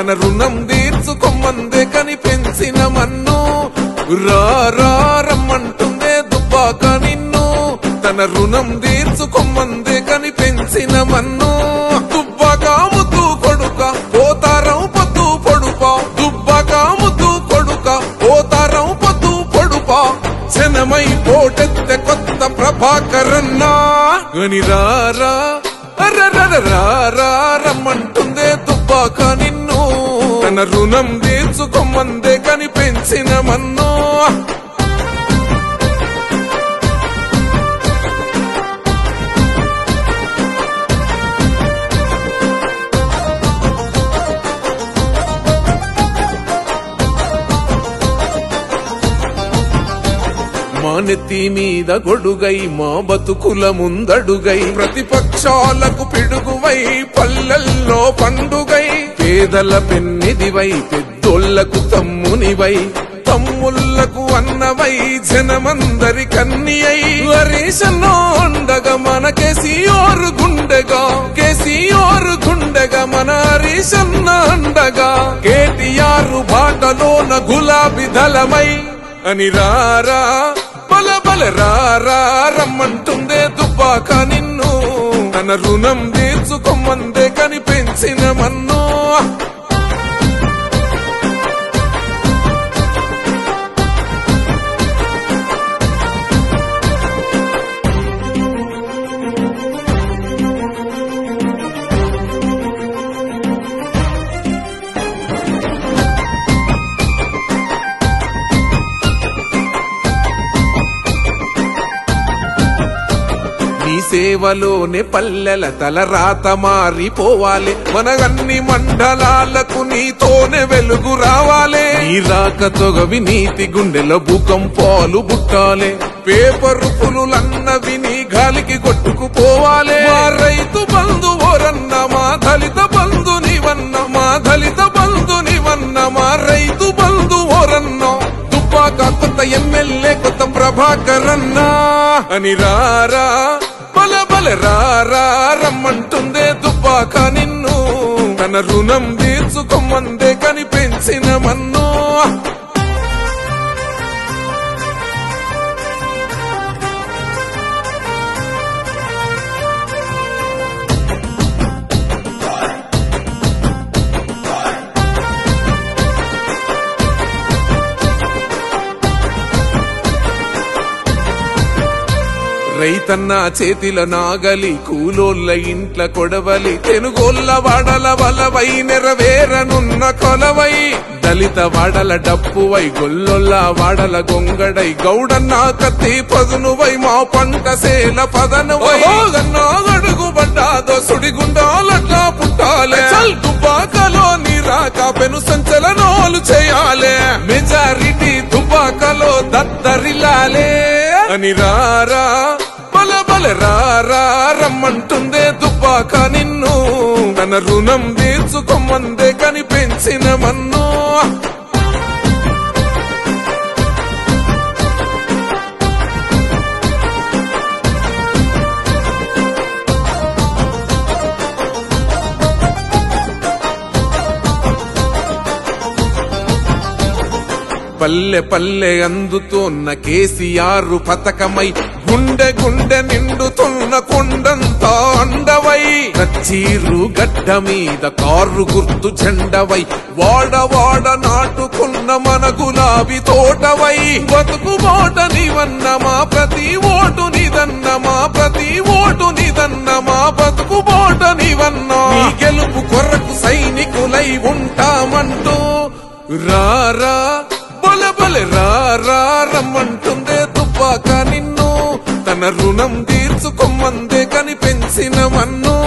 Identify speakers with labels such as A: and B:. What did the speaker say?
A: తన రుణం తీర్చుకొమ్మందే కని పెంచిన మన్ను రా రా రమ్మంటుందే దుబ్బాక నిన్ను తన రుణం తీర్చుకొమ్మందే కని పెంచిన మన్ను దుబ్బాక ముద్దు కొడుక పోతారం పొద్దు పొడుపా దుబ్బాక ముద్దు కొడుక పోతారం పొద్దు పొడుపా జనమై పోటెత్తే కొత్త ప్రభాకరన్నా గని రారా రారా రమ్మంటుందే దుబ్బాక నిన్ను తన రుణం తీర్చుకొమ్మందే కని పెంచిన మన్నో మా నెత్తి మీద గొడుగై మా బతుకుల ముందడుగై ప్రతిపక్షాలకు పిడుగువై పల్లెల్లో పండుగై పేదల పెన్నిదివై పెద్దోళ్లకు తమ్మునివై తమ్ముళ్లకు అన్నవై జనమందరి కన్ని అయి హరీశన్నో అండగా మన కేసీఆర్ గుండెగా కేసీఆర్ గుండెగా మన హరీశన్న అండగా కేటీఆర్ బాటలోన గులాబీ దళమై అని రారా బల బల రారా రమ్మంటుందే దుబ్బాక నిన్ను తన రుణం తీర్చుకొమ్మందే కని పెంచిన మన్నో నీ సేవలోనే పల్లెల తల రాత మారిపోవాలి మన అన్ని మండలాలకు నీతోనే వెలుగు రావాలి నీ రాకతో నీతి గుండెల భూకంపాలు బుట్టాలే పేపరు పులులన్నవి నీ గాలికి కొట్టుకుపోవాలి మా రైతు బంధు ఓరన్న మా దళిత బంధు నివన్న మా దళిత బంధు నివన్న మా రైతు బంధు ఓరన్న దుబ్బాక కొత్త ఎమ్మెల్యే కొత్త ప్రభాకరన్నా అని రారా బల బల రారా రమ్మంటుందే దుబ్బాక నిన్ను తన రుణం తీర్చుకొమ్మందే కని పెంచిన మన్నో రైతన్న చేతిల నాగలి కూలోళ్ళ ఇంట్ల కొడవలి తెనుగోళ్ళ వాడల వలవై నెరవేరనున్న కొలవై దళిత వాడల డప్పువై గొల్లొల్ల వాడల గొంగడై గౌడన్న కత్తి పదునువై మా పంట సేల పదనువై గడుగు పడ్డాదో సుడిగుండాలట్లా పుట్టాలే చల్ దుబ్బాకలో నీరాక పెను సంచలనాలు చేయాలే మెజారిటీ దుబ్బాకలో దద్దరిల్లాలే అని రారా బల బల రారా రమ్మంటుందే దుబ్బాక నిన్ను తన రుణం తీర్చుకొమ్మందే కని పెంచిన మన్నో పల్లె పల్లె అందుతోన్న కేసీఆర్ పథకమై గుండె గుండె నిండుతున్న కొండంతా అండవై కచ్చీరు గడ్డ మీద కారు గుర్తు జెండవై వాడ వాడ నాటుకున్న మన గులాబీ తోటవై బతుకు బాట నివన్న మా ప్రతి ఓటు నిదన్న మా ప్రతి ఓటు నిదన్న మా బతుకు బాట నివన్న నీ గెలుపు కొరకు సైనికులై ఉంటామంటూ రారా బల బల రారా రమ్మంటుందే తుపాక నిన్ను తన రుణం తీర్చుకొమ్మందే కని పెంచిన మన్ను